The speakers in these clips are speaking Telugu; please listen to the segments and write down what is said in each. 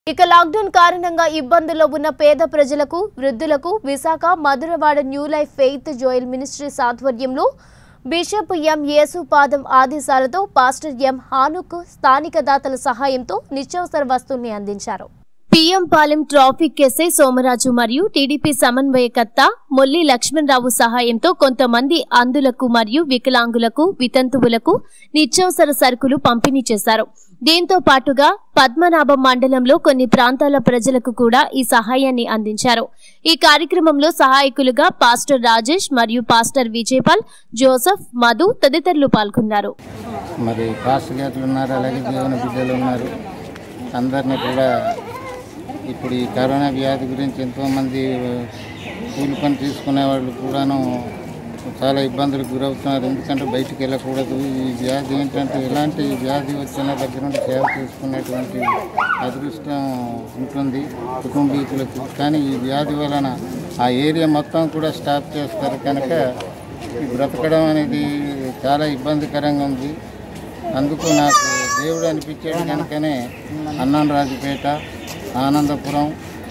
ఇక లాక్డౌన్ కారణంగా ఇబ్బందుల్లో ఉన్న పేద ప్రజలకు వృద్ధులకు Visakha Madhurawada new life faith Joel ministries ఆధ్వర్యంలో బిషప్ ఎం యేసుపాదం ఆదేశాలతో పాస్టర్ ఎం హానుక్ స్థానిక దాతల సహాయంతో నిత్యావసర వస్తువుల్ని అందించారు PM Palem traffic SI Somaraju మరియు టీడీపీ సమన్వయకర్త మొల్లి లక్ష్మణరావు సహాయంతో కొంతమంది అంధులకు మరియు వికలాంగులకు వితంతువులకు నిత్యావసర సరుకులు పంపిణీ చేశారు దీంతో పాటుగా పద్మనాభం మండలంలో కొన్ని ప్రాంతాల ప్రజలకు కూడా ఈ సహాయాన్ని అందించారు ఈ కార్యక్రమంలో సహాయకులుగా పాస్టర్ రాజేష్ మరియు పాస్టర్ విజయపాల్ జోసెఫ్ మధు తదితరులు పాల్గొన్నారు మరి పాస్టర్ గారు ఉన్నారు అలాగే దేవుని బిడ్డలు ఉన్నారు అందరినీ కూడా ఇప్పుడు ఈ కరోనా వ్యాధి గురించి ఎంతోమంది కూలి పని తీసుకునే వాళ్ళు కూడాను చాలా ఇబ్బందులకు గురవుతున్నారు ఎందుకంటే బయటికి వెళ్ళకూడదు ఈ వ్యాధి ఏంటంటే ఎలాంటి వ్యాధి వచ్చిన దగ్గర నుండి సేవ చేసుకునేటువంటి అదృష్టం ఉంటుంది కుటుంబీకులకు కానీ ఈ వ్యాధి వలన ఆ ఏరియా మొత్తం కూడా స్టాప్ చేస్తారు కనుక ఈ బ్రతకడం అనేది చాలా ఇబ్బందికరంగా ఉంది అందుకు నాకు దేవుడు అనిపించాడు కనుకనే అన్నం రాజుపేట ఆనందపురం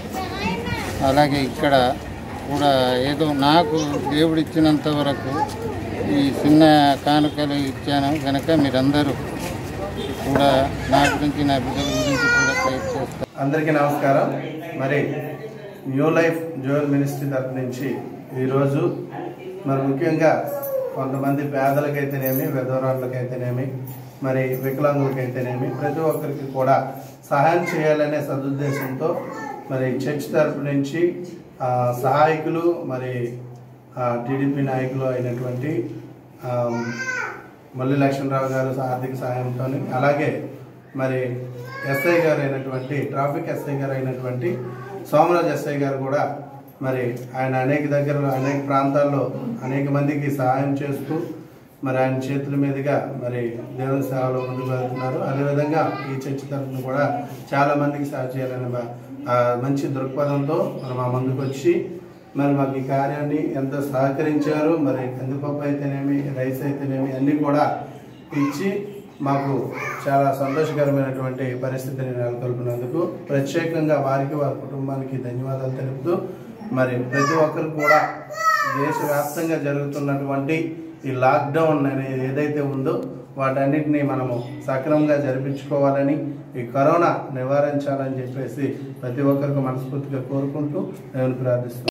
అలాగే ఇక్కడ కూడా ఏదో నాకు దేవుడు ఇచ్చినంత వరకు ఈ చిన్న కానుకలు ఇచ్చాను కనుక మీరందరూ కూడా నా గురించి నా బిడ్డల గురించి కూడా ప్రయత్నిస్తారు అందరికీ నమస్కారం మరి న్యూ లైఫ్ జోయల్ మినిస్ట్రీ తరఫు నుంచి ఈరోజు మరి ముఖ్యంగా కొంతమంది పేదలకైతేనేమి విధవరాళ్ళకైతేనేమి మరి వికలాంగులకైతేనేమి ప్రతి ఒక్కరికి కూడా సహాయం చేయాలనే సదుద్దేశంతో మరి చర్చ్ తరపు నుంచి ఆ, సహాయకులు మరి టీడీపీ నాయకులు అయినటువంటి ఆ, మల్లి లక్ష్మణరావు గారు ఆర్థిక సహాయంతో అలాగే మరి ఎస్ఐ గారు అయినటువంటి ట్రాఫిక్ ఎస్ఐ గారు అయినటువంటి సోమరాజ్ ఎస్ఐ గారు కూడా మరి ఆయన అనేక దగ్గర అనేక ప్రాంతాల్లో అనేక మందికి సహాయం చేస్తూ మరి ఆయన చేతుల మీదుగా మరి దేవుని సేవలో ముందుకు వెళ్తున్నారు అదేవిధంగా ఈ చర్చ తరఫున కూడా చాలా మందికి సేవ చేయాలనే బ- ఆ మంచి దృక్పథంతో మరి మా ముందుకు వచ్చి మరి మాకు ఈ కార్యాన్ని ఎంతో సహకరించారు మరి కందిపప్పు అయితేనేమి రైస్ అయితేనేమి అన్నీ కూడా ఇచ్చి మాకు చాలా సంతోషకరమైనటువంటి పరిస్థితిని నెలకొల్పినందుకు ప్రత్యేకంగా వారికి వారి కుటుంబానికి ధన్యవాదాలు తెలుపుతూ మరి ప్రతి ఒక్కరు కూడా దేశవ్యాప్తంగా జరుగుతున్నటువంటి ఈ లాక్డౌన్ అనేది ఏదైతే ఉందో వాటన్నిటిని మనము సక్రమంగా జరిపించుకోవాలని ఈ కరోనా నివారించాలని చెప్పేసి ప్రతి ఒక్కరికి మనస్ఫూర్తిగా కోరుకుంటూ నేను ప్రార్థిస్తున్నాను